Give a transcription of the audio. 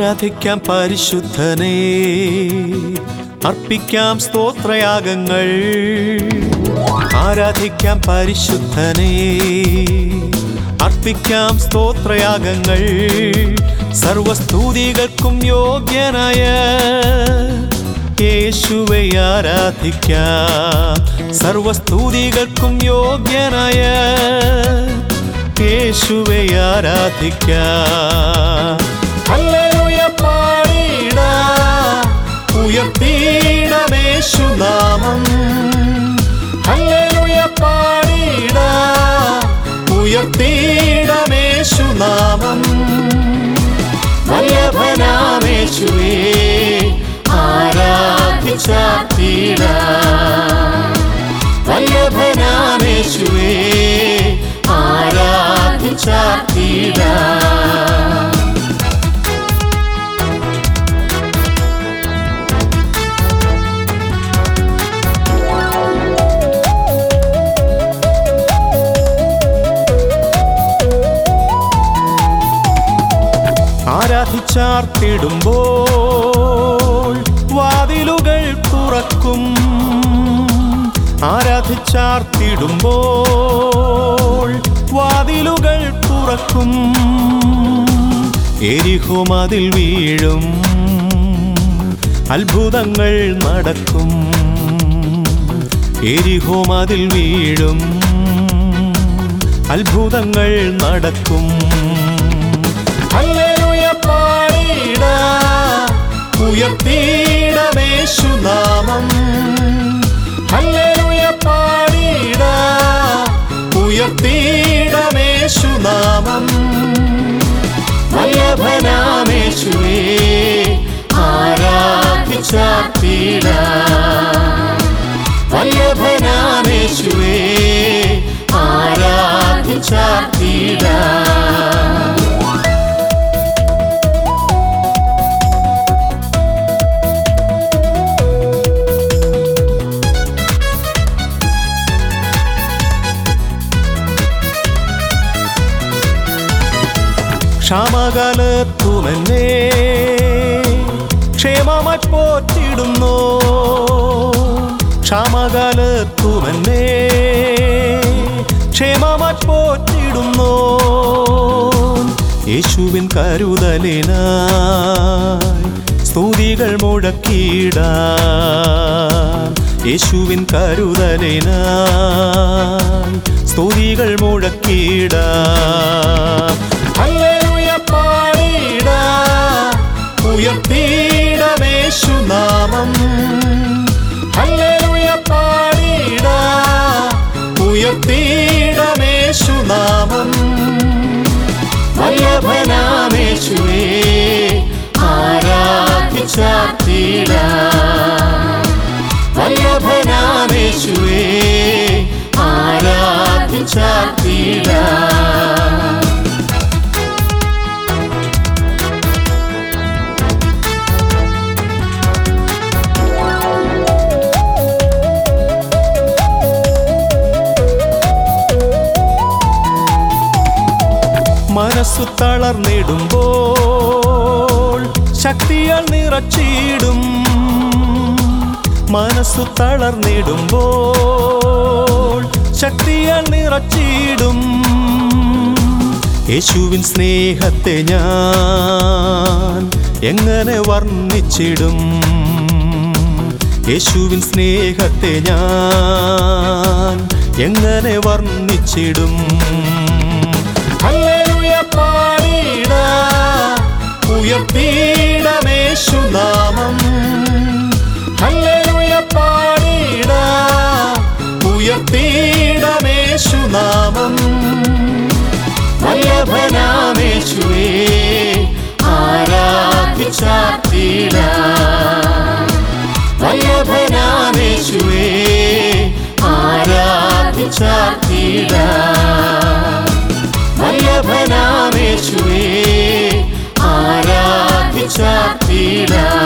ആരാധിക്കാം പരിശുദ്ധനെ അർപ്പിക്കാം സ്തോത്രയാഗങ്ങൾ ആരാധിക്കാം പരിശുദ്ധനെ അർപ്പിക്കാം സ്തോത്രയാഗങ്ങൾ സർവസ്തുതികൾക്കും യോഗ്യനായ യേശുവെ ആരാധിക്കാം സർവസ്തുതികൾക്കും യോഗ്യനായ യേശുവെ ആരാധിക്കാം ഹല്ലേലൂയ പാടിടാം ഉയർത്തിയിടമേശുനാമം ഹല്ലേലൂയ പാടിടാം ഉയർത്തിയിടമേശുനാമം വല്ലഭനാമേശുവേ ആരാധിച്ചാത്തിടാം വല്ലഭനാമേശുവേ ആരാധിച്ചാത്തിടാം ആരാധിച്ചാർത്തിടുമ്പോൾ വാതിലുകൾ തുറക്കും ആരാധിച്ചാർത്തിടുമ്പോൾ വാതിലുകൾ തുറക്കും എരിഹോ മതിൽ വീഴും അത്ഭുതങ്ങൾ നടക്കും എരിഹോ മതിൽ വീഴും അത്ഭുതങ്ങൾ നടക്കും ഹല്ലേലൂയ പാടിടാം ഉയർത്തിയിടമേശുനാമം ഹല്ലേലൂയ പാടിടാം ഉയർത്തിയിടമേശുനാമം വല്ലഭനാമേശുവേ ആരാധിച്ചാത്തിടാം വല്ലഭനാമേശുവേ ആരാധിച്ചാത്തിടാം ക്ഷാമകാലത്തുമെന്നെ ക്ഷേമമായി പോറ്റിടുന്നു ക്ഷാമകാലത്തുമെന്നെ ക്ഷേമമായി പോറ്റിടുന്നു യേശുവിൻ കരുതലിനായി സ്തുതികൾ മുഴക്കിടാം യേശുവിൻ കരുതലിനായി സ്തുതികൾ മുഴക്കിടാം ഹല്ലേലൂയ പാടിടാം ഉയർത്തിയിടമേശുനാമം ഹല്ലേലൂയ പാടിടാം ഉയർത്തിയിടമേശുനാമം വല്ലഭനാമേശുവേ ആരാധിച്ചാത്തിടാം വല്ലഭനാമേശുവേ ആരാധിച്ചാത്തിടാം മനസ്സു തളർന്നിടുമ്പോൾ ശക്തിയാൽ നിറച്ചിടും മനസ്സു തളർന്നിടുമ്പോൾ ശക്തിയാൽ നിറച്ചിടും യേശുവിൻ സ്നേഹത്തെ ഞാൻ എങ്ങനെ വർണ്ണിച്ചിടും യേശുവിൻ സ്നേഹത്തെ ഞാൻ എങ്ങനെ വർണ്ണിച്ചിടും ഹല്ലേലൂയ പാടിടാം ഉയർത്തിയിടമേശുനാമം ഹല്ലേലൂയ പാടിടാം ഉയർത്തിയിടമേശുനാമം വല്ലഭനാമേശുവേ ആരാധിച്ചാത്തിടാം വല്ലഭനാമേശുവേ ആരാധിച്ചാത്തിടാം വല്ലഭനാമേശുവേ ആരാധിച്ചാത്തിടാം